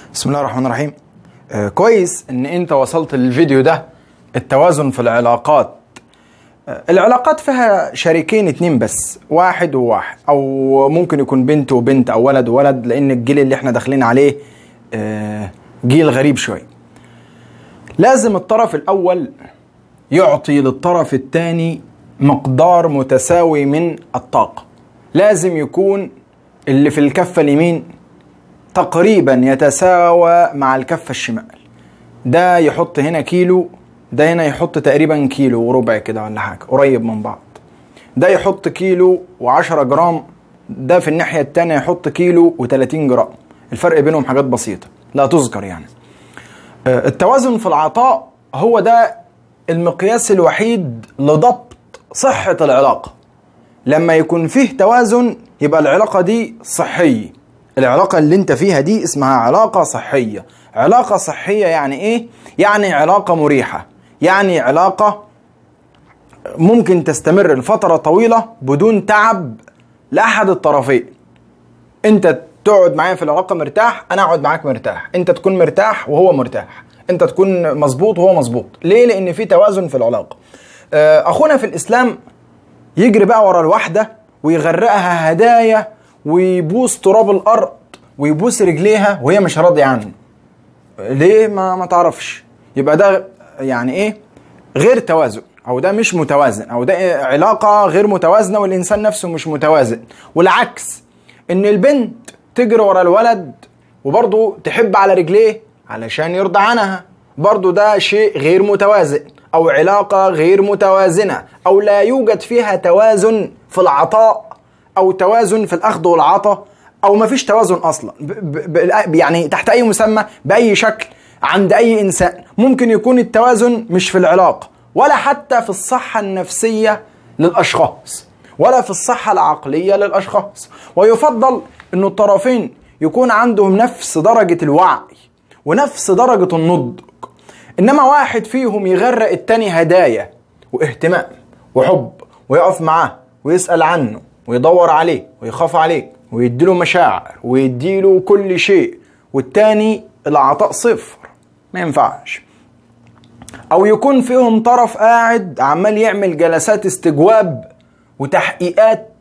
بسم الله الرحمن الرحيم آه كويس ان انت وصلت للفيديو ده التوازن في العلاقات آه العلاقات فيها شريكين اتنين بس واحد وواحد او ممكن يكون بنت وبنت او ولد وولد لان الجيل اللي احنا داخلين عليه آه جيل غريب شويه لازم الطرف الاول يعطي للطرف الثاني مقدار متساوي من الطاقه لازم يكون اللي في الكفه اليمين تقريبا يتساوى مع الكفة الشمال ده يحط هنا كيلو ده هنا يحط تقريبا كيلو وربع كده ولا حاجة قريب من بعض ده يحط كيلو وعشرة جرام ده في الناحية التانية يحط كيلو وتلاتين جرام الفرق بينهم حاجات بسيطة لا تذكر يعني آه، التوازن في العطاء هو ده المقياس الوحيد لضبط صحة العلاقة لما يكون فيه توازن يبقى العلاقة دي صحية العلاقة اللي انت فيها دي اسمها علاقة صحية علاقة صحية يعني ايه؟ يعني علاقة مريحة يعني علاقة ممكن تستمر لفترة طويلة بدون تعب لأحد الطرفين انت تقعد معايا في العلاقة مرتاح انا اقعد معاك مرتاح انت تكون مرتاح وهو مرتاح انت تكون مظبوط وهو مظبوط ليه لان في توازن في العلاقة آه، اخونا في الاسلام يجري بقى ورا الواحدة ويغرقها هدايا ويبوس تراب الارض ويبوس رجليها وهي مش راضيه عنه ليه ما ما تعرفش يبقى ده يعني ايه غير توازن او ده مش متوازن او ده علاقه غير متوازنه والانسان نفسه مش متوازن والعكس ان البنت تجري ورا الولد وبرضه تحب على رجليه علشان يرضى عنها برضه ده شيء غير متوازن او علاقه غير متوازنه او لا يوجد فيها توازن في العطاء او توازن في الاخذ والعطاء او ما فيش توازن اصلا ب ب ب يعني تحت اي مسمى باي شكل عند اي انسان ممكن يكون التوازن مش في العلاقه ولا حتى في الصحه النفسيه للاشخاص ولا في الصحه العقليه للاشخاص ويفضل ان الطرفين يكون عندهم نفس درجه الوعي ونفس درجه النضج انما واحد فيهم يغرق التاني هدايا واهتمام وحب ويقف معاه ويسال عنه ويدور عليه ويخاف عليه ويديله مشاعر ويديله كل شيء والتاني العطاء صفر ما ينفعش او يكون فيهم طرف قاعد عمال يعمل جلسات استجواب وتحقيقات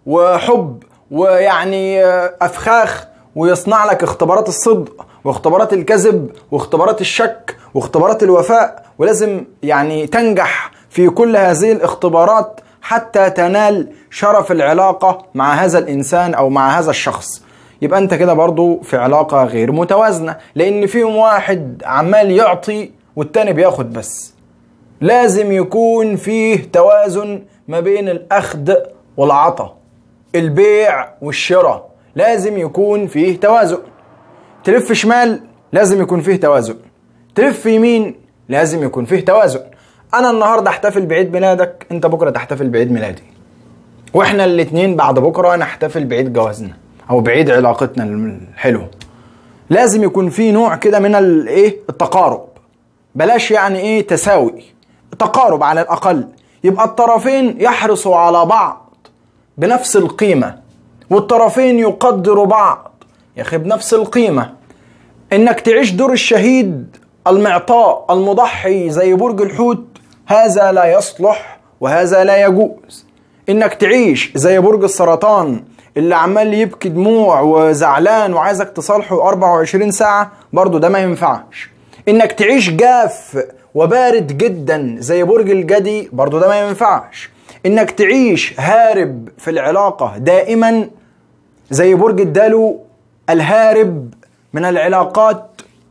وحب ويعني افخاخ ويصنع لك اختبارات الصدق واختبارات الكذب واختبارات الشك واختبارات الوفاء ولازم يعني تنجح في كل هذه الاختبارات حتى تنال شرف العلاقة مع هذا الإنسان أو مع هذا الشخص يبقى أنت كده برضو في علاقة غير متوازنة لأن فيهم واحد عمال يعطي والتاني بياخد بس لازم يكون فيه توازن ما بين الأخذ والعطاء البيع والشراء لازم يكون فيه توازن تلف شمال لازم يكون فيه توازن تلف يمين لازم يكون فيه توازن انا النهارده احتفل بعيد ميلادك انت بكره تحتفل بعيد ميلادي واحنا الاتنين بعد بكره نحتفل بعيد جوازنا او بعيد علاقتنا الحلوه لازم يكون في نوع كده من الايه التقارب بلاش يعني ايه تساوي تقارب على الاقل يبقى الطرفين يحرصوا على بعض بنفس القيمه والطرفين يقدروا بعض يا اخي بنفس القيمه انك تعيش دور الشهيد المعطاء المضحي زي برج الحوت هذا لا يصلح وهذا لا يجوز انك تعيش زي برج السرطان اللي عمال يبكي دموع وزعلان وعايزك تصالحه 24 ساعة برضو ده ما ينفعش انك تعيش جاف وبارد جدا زي برج الجدي برضو ده ما ينفعش انك تعيش هارب في العلاقة دائما زي برج الدلو الهارب من العلاقات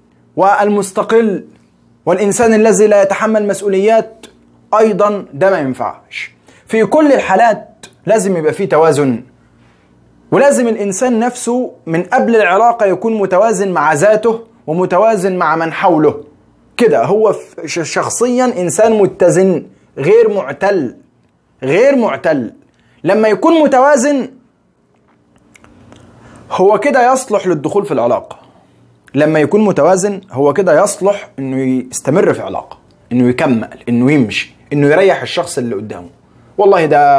والمستقل والإنسان الذي لا يتحمل مسؤوليات أيضا ده ما ينفعش في كل الحالات لازم يبقى فيه توازن ولازم الإنسان نفسه من قبل العلاقة يكون متوازن مع ذاته ومتوازن مع من حوله كده هو شخصيا إنسان متزن غير معتل غير معتل لما يكون متوازن هو كده يصلح للدخول في العلاقه لما يكون متوازن هو كده يصلح انه يستمر في علاقه انه يكمل انه يمشي انه يريح الشخص اللي قدامه والله ده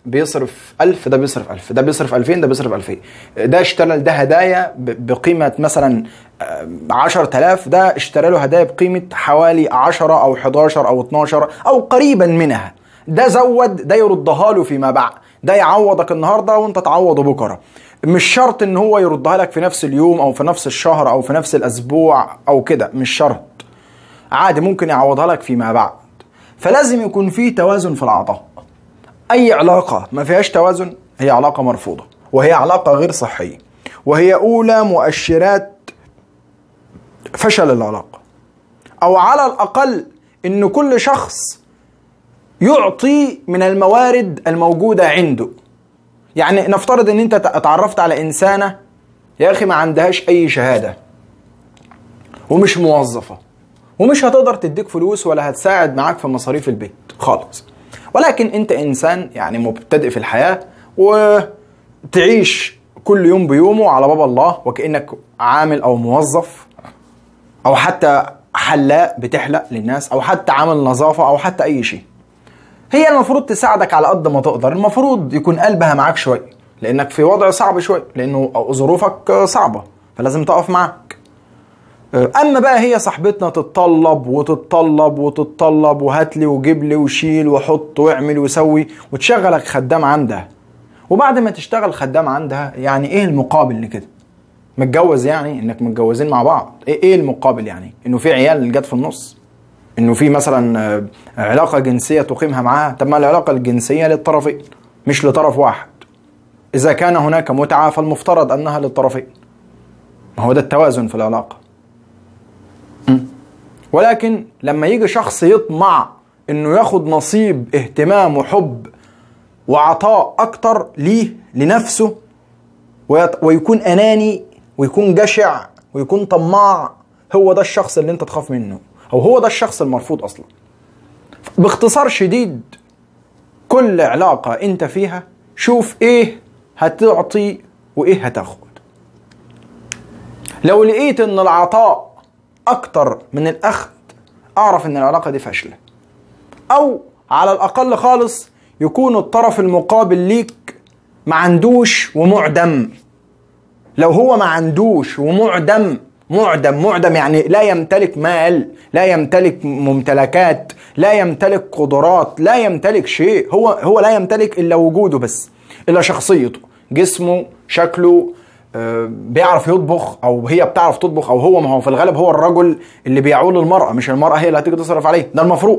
بيصرف ألف ده بيصرف ألف ده بيصرف ألفين ده بيصرف ألفين ده اشترى ده هدايا ب- بقيمة مثلا عشر تلاف ده اشترى له هدايا بقيمة حوالي عشرة أو 11 أو 12 أو قريبا منها ده زود ده يردها له فيما بعد ده يعوضك النهارده وانت تعوضه بكره مش شرط ان هو يردها لك في نفس اليوم او في نفس الشهر او في نفس الاسبوع او كده مش شرط عادي ممكن يعوضها لك فيما بعد فلازم يكون في توازن في العطاء اي علاقه ما فيهاش توازن هي علاقه مرفوضه وهي علاقه غير صحيه وهي اولى مؤشرات فشل العلاقه او على الاقل ان كل شخص يعطي من الموارد الموجوده عنده يعني نفترض ان انت اتعرفت على انسانه يا اخي ما عندهاش اي شهاده ومش موظفه ومش هتقدر تديك فلوس ولا هتساعد معاك في مصاريف البيت خالص ولكن انت انسان يعني مبتدئ في الحياه وتعيش كل يوم بيومه على باب الله وكانك عامل او موظف او حتى حلاق بتحلق للناس او حتى عامل نظافه او حتى اي شيء هي المفروض تساعدك على قد ما تقدر المفروض يكون قلبها معاك شويه لانك في وضع صعب شويه لانه ظروفك صعبه فلازم تقف معاك اما بقى هي صاحبتنا تتطلب وتتطلب وتتطلب وهات لي وجيب لي وشيل وحط واعمل وسوي وتشغلك خدام عندها وبعد ما تشتغل خدام عندها يعني ايه المقابل لكده متجوز يعني انك متجوزين مع بعض ايه ايه المقابل يعني انه في عيال جت في النص انه في مثلا علاقه جنسيه تقيمها معاها طب ما العلاقه الجنسيه للطرفين مش لطرف واحد اذا كان هناك متعه فالمفترض انها للطرفين ما هو ده التوازن في العلاقه ولكن لما يجي شخص يطمع انه ياخد نصيب اهتمام وحب وعطاء اكتر ليه لنفسه ويكون اناني ويكون جشع ويكون طماع هو ده الشخص اللي انت تخاف منه او هو ده الشخص المرفوض اصلا باختصار شديد كل علاقة انت فيها شوف ايه هتعطي وايه هتاخد لو لقيت ان العطاء اكتر من الاخذ اعرف ان العلاقة دي فاشلة او على الاقل خالص يكون الطرف المقابل ليك ما عندوش ومعدم لو هو ما عندوش ومعدم معدم معدم يعني لا يمتلك مال لا يمتلك ممتلكات لا يمتلك قدرات لا يمتلك شيء هو هو لا يمتلك الا وجوده بس الا شخصيته جسمه شكله آه بيعرف يطبخ او هي بتعرف تطبخ او هو ما هو في الغالب هو الرجل اللي بيعول المرأة مش المرأة هي اللي هتيجي تصرف عليه ده المفروض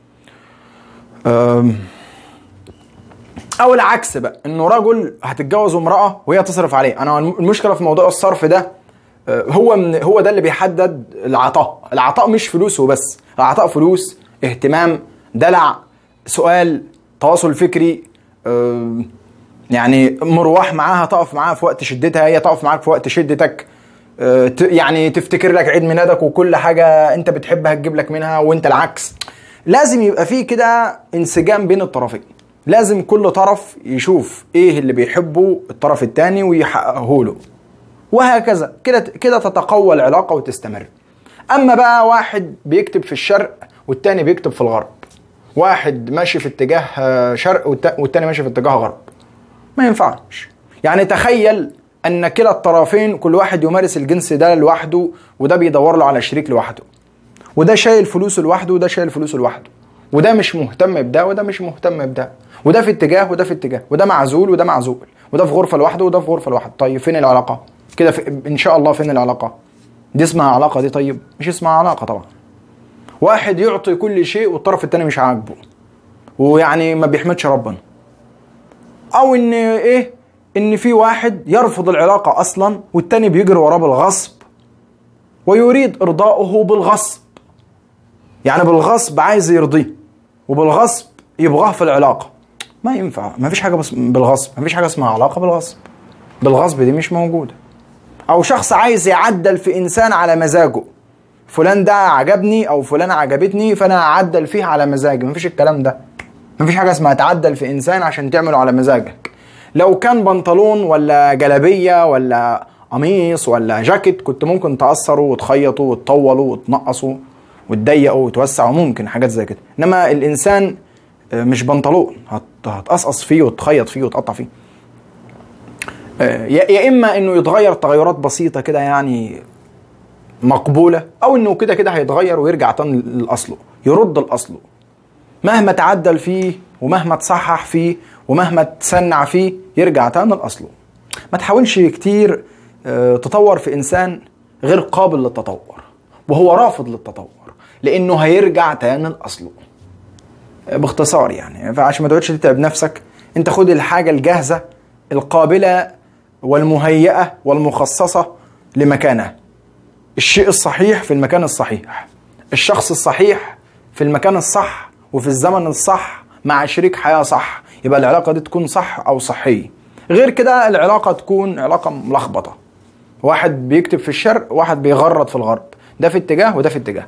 او العكس بقى انه رجل هتتجوز امرأة وهي تصرف عليه انا المشكلة في موضوع الصرف ده هو من هو ده اللي بيحدد العطاء العطاء مش فلوس وبس العطاء فلوس اهتمام دلع سؤال تواصل فكري يعني مروح معاها تقف معاها في وقت شدتها هي تقف معاك في وقت شدتك يعني تفتكر لك عيد ميلادك وكل حاجة انت بتحبها تجيب لك منها وانت العكس لازم يبقى فيه كده انسجام بين الطرفين لازم كل طرف يشوف ايه اللي بيحبه الطرف التاني ويحققه له وهكذا كده كده تتقوى العلاقه وتستمر اما بقى واحد بيكتب في الشرق والتاني بيكتب في الغرب واحد ماشي في اتجاه شرق والتاني ماشي في اتجاه غرب ما ينفعش يعني تخيل ان كلا الطرفين كل واحد يمارس الجنس ده لوحده وده بيدور له على شريك لوحده وده شايل فلوسه لوحده وده شايل فلوسه لوحده وده مش مهتم بده وده مش مهتم بده وده في اتجاه وده في اتجاه وده معزول وده معزول وده في غرفه لوحده وده في غرفه لوحده طيب فين العلاقه كده ان شاء الله فين العلاقه دي اسمها علاقه دي طيب مش اسمها علاقه طبعا واحد يعطي كل شيء والطرف التاني مش عاجبه ويعني ما بيحمدش ربنا او ان ايه ان في واحد يرفض العلاقه اصلا والتاني بيجري وراه بالغصب ويريد ارضاؤه بالغصب يعني بالغصب عايز يرضيه وبالغصب يبغاه في العلاقه ما ينفع ما فيش حاجه بس بالغصب ما فيش حاجه اسمها علاقه بالغصب بالغصب دي مش موجوده او شخص عايز يعدل في انسان على مزاجه فلان ده عجبني او فلان عجبتني فانا اعدل فيه على مزاجي مفيش الكلام ده مفيش حاجه اسمها تعدل في انسان عشان تعمله على مزاجك لو كان بنطلون ولا جلابيه ولا قميص ولا جاكيت كنت ممكن تقصره وتخيطه وتطوله وتنقصه وتضيقه وتوسعه ممكن حاجات زي كده انما الانسان آه، مش بنطلون هت- هتقصقص فيه وتخيط فيه وتقطع فيه آه، يا يا اما انه يتغير تغيرات بسيطه كده يعني مقبوله او انه كده كده هيتغير ويرجع تاني لاصله يرد لاصله مهما تعدل فيه ومهما تصحح فيه ومهما تسنع فيه يرجع تاني لاصله ما تحاولش كتير آه، تطور في انسان غير قابل للتطور وهو رافض للتطور لانه هيرجع تاني لاصله آه، باختصار يعني فعشان ما تقعدش تتعب نفسك انت خد الحاجه الجاهزه القابله والمهيئه والمخصصه لمكانها الشيء الصحيح في المكان الصحيح الشخص الصحيح في المكان الصح وفي الزمن الصح مع شريك حياة صح يبقى العلاقة دي تكون صح أو صحية غير كده العلاقة تكون علاقة ملخبطة واحد بيكتب في الشرق واحد بيغرد في الغرب ده في اتجاه وده في اتجاه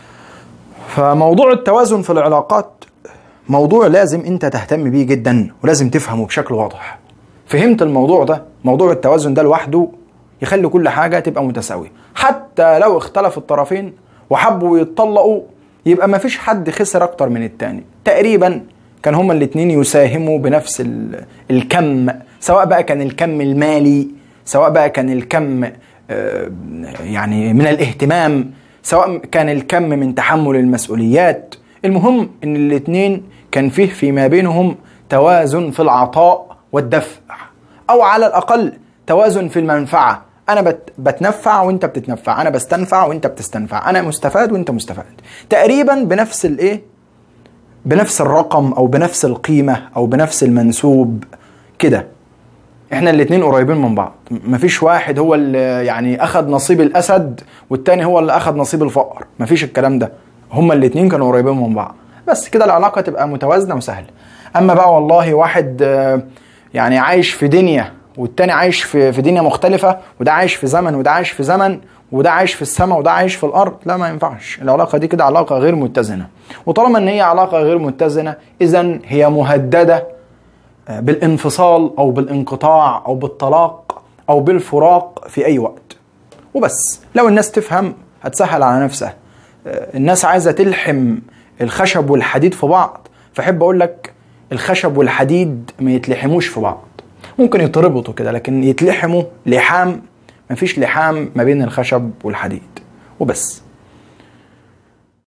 فموضوع التوازن في العلاقات موضوع لازم انت تهتم بيه جدا ولازم تفهمه بشكل واضح فهمت الموضوع ده موضوع التوازن ده لوحده يخلي كل حاجة تبقى متساوية حتى لو اختلف الطرفين وحبوا يتطلقوا يبقى ما فيش حد خسر اكتر من التاني تقريبا كان هما الاتنين يساهموا بنفس ال- الكم سواء بقى كان الكم المالي سواء بقى كان الكم آه، يعني من الاهتمام سواء كان الكم من تحمل المسؤوليات المهم ان الاتنين كان فيه فيما بينهم توازن في العطاء والدفع او على الاقل توازن في المنفعه انا بت بتنفع وانت بتتنفع انا بستنفع وانت بتستنفع انا مستفاد وانت مستفاد تقريبا بنفس الايه بنفس الرقم او بنفس القيمه او بنفس المنسوب كده احنا الاتنين قريبين من بعض م- مفيش واحد هو اللي يعني اخد نصيب الاسد والتاني هو اللي اخد نصيب الفقر مفيش الكلام ده هما الاتنين كانوا قريبين من بعض بس كده العلاقه تبقى متوازنه وسهله اما بقى والله واحد آه، يعني عايش في دنيا والتاني عايش في في دنيا مختلفه وده عايش في زمن وده عايش في زمن وده عايش في السماء وده عايش في الارض لا ما ينفعش العلاقه دي كده علاقه غير متزنه وطالما ان هي علاقه غير متزنه اذا هي مهدده بالانفصال او بالانقطاع او بالطلاق او بالفراق في اي وقت وبس لو الناس تفهم هتسهل على نفسها آه، الناس عايزه تلحم الخشب والحديد في بعض فاحب اقول لك الخشب والحديد ما يتلحموش في بعض ممكن يتربطوا كده لكن يتلحموا لحام مفيش لحام ما بين الخشب والحديد وبس